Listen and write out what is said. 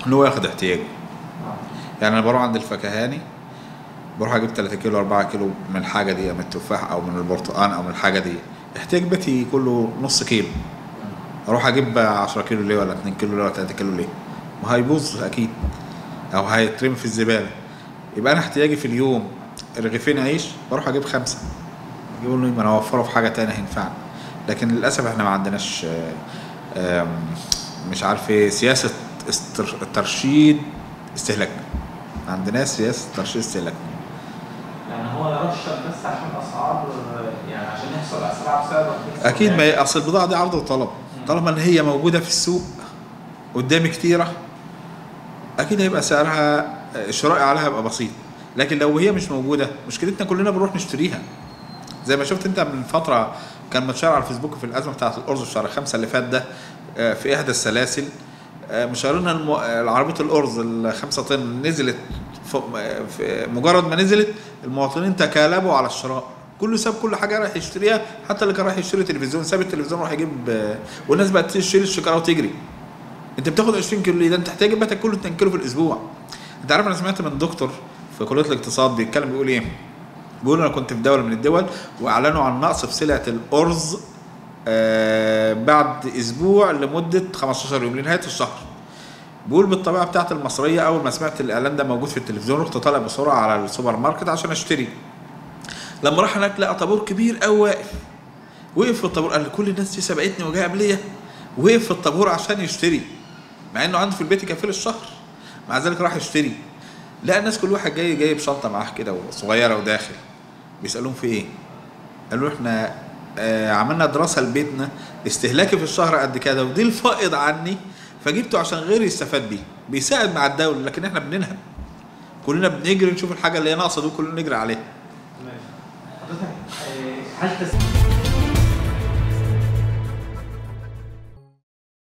ان هو ياخد احتياجه يعني انا بروح عند الفكهاني بروح اجيب 3 كيلو 4 كيلو من الحاجه دي من التفاح او من البرتقال او من الحاجه دي احتياج بيتي كله نص كيلو اروح اجيب 10 كيلو ليه ولا 2 كيلو ليه ولا 3 كيلو ليه ما هيبوظ اكيد او هيترمي في الزباله يبقى انا احتياجي في اليوم رغيفين عيش بروح اجيب خمسه يقول لي ما انا اوفره في حاجه تانية هينفعني لكن للاسف احنا ما عندناش آه، آم، مش عارف ايه سياسه استر- ترشيد استهلاك ما عندناش سياسه ترشيد استهلاك يعني هو يرشد بس عشان اسعار يعني عشان يحصل اسرع بسبب رخيص اكيد ما هي- اصل البضاعه دي عرض وطلب طالما ان هي موجوده في السوق قدامي كتيره اكيد هيبقى سعرها الشراء عليها هيبقى بسيط لكن لو هي مش موجوده مشكلتنا كلنا بنروح نشتريها زي ما شفت انت من فتره كان متشهر على الفيسبوك في الازمه بتاعت الارز في شهر خمسة اللي فات ده آه، في احدى السلاسل آه، مشهرين الم- آه، عربيه الارز الخمسة طن نزلت فوق- آه، في- مجرد ما نزلت المواطنين تكالبوا على الشراء كله ساب كل حاجه رايح يشتريها حتى اللي كان رايح يشتري تلفزيون ساب التلفزيون راح يجيب آه، والناس بقت تشتري الشوكولاته وتجري انت بتاخد 20 كيلو ليه ده انت تحتاج بقى تاكله 2 كيلو في الاسبوع انت عارف انا سمعت من دكتور في كليه الاقتصاد بيتكلم بيقول ايه بيقول انا كنت في دوله من الدول واعلنوا عن نقص في سلعه الارز آه بعد اسبوع لمده 15 يوم لنهايه الشهر بيقول بالطبيعه بتاعت المصريه اول ما سمعت الاعلان ده موجود في التلفزيون رحت طالع بسرعه على السوبر ماركت عشان اشتري لما راح هناك لقى طابور كبير قوي واقف وقف في الطابور قال كل الناس دي سبقتني وجايه قبليه وقف في الطابور عشان يشتري مع انه عنده في البيت يكفيه الشهر مع ذلك راح يشتري لقى الناس كل واحد جاي جايب شنطه معاه كده صغيره وداخل بيسالوهم في ايه قالوا له احنا آه عملنا دراسه لبيتنا استهلاكي في الشهر قد كده ودي الفائض عني فجبته عشان غيري يستفاد بيه بيساعد مع الدوله لكن احنا بننهب كلنا بنجري نشوف الحاجه اللي هي ناقصه دي كلنا نجري عليها ماشي حضرتك آه، هل تس...